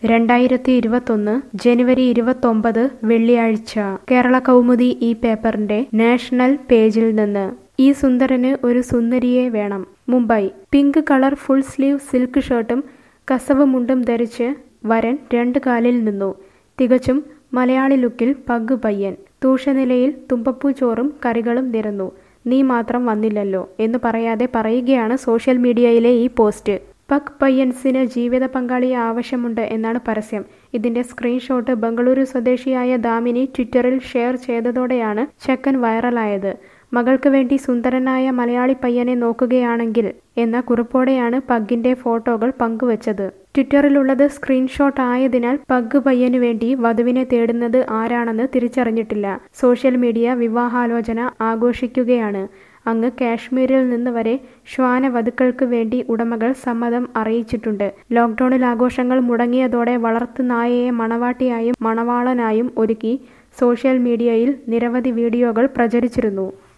രണ്ടായിരത്തി ഇരുപത്തൊന്ന് ജനുവരി ഇരുപത്തൊമ്പത് വെള്ളിയാഴ്ച കേരള കൗമുദി ഈ പേപ്പറിന്റെ നാഷണൽ പേജിൽ നിന്ന് ഈ സുന്ദരന് ഒരു സുന്ദരിയെ വേണം Mumbai pink colour full sleeve silk ഷർട്ടും കസവ് മുണ്ടും ധരിച്ച് വരൻ രണ്ട് കാലിൽ നിന്നു തികച്ചും മലയാളി ലുക്കിൽ പഗ് പയ്യൻ തൂഷനിലയിൽ തുമ്പപ്പൂ ചോറും കറികളും നിരന്നു നീ മാത്രം വന്നില്ലല്ലോ എന്ന് പറയാതെ പറയുകയാണ് സോഷ്യൽ മീഡിയയിലെ ഈ പോസ്റ്റ് പക് പയ്യൻസിന് ജീവിത പങ്കാളിയെ ആവശ്യമുണ്ട് എന്നാണ് പരസ്യം ഇതിന്റെ സ്ക്രീൻഷോട്ട് ബംഗളൂരു സ്വദേശിയായ ദാമിനി ട്വിറ്ററിൽ ഷെയർ ചെയ്തതോടെയാണ് ചെക്കൻ വൈറലായത് മകൾക്ക് വേണ്ടി സുന്ദരനായ മലയാളി പയ്യനെ നോക്കുകയാണെങ്കിൽ എന്ന കുറിപ്പോടെയാണ് പഗ്ഗിന്റെ ഫോട്ടോകൾ പങ്കുവച്ചത് ട്വിറ്ററിലുള്ളത് സ്ക്രീൻഷോട്ട് ആയതിനാൽ പഗ് പയ്യനു വേണ്ടി വധുവിനെ തേടുന്നത് ആരാണെന്ന് തിരിച്ചറിഞ്ഞിട്ടില്ല സോഷ്യൽ മീഡിയ വിവാഹാലോചന ആഘോഷിക്കുകയാണ് അങ്ങ് കാശ്മീരിൽ നിന്ന് വരെ ശ്വാനവധുക്കൾക്ക് വേണ്ടി ഉടമകൾ സമ്മതം അറിയിച്ചിട്ടുണ്ട് ലോക്ക്ഡൌണിൽ ആഘോഷങ്ങൾ മുടങ്ങിയതോടെ വളർത്തു നായയെ മണവാട്ടിയായും മണവാളനായും ഒരുക്കി സോഷ്യൽ മീഡിയയിൽ നിരവധി വീഡിയോകൾ പ്രചരിച്ചിരുന്നു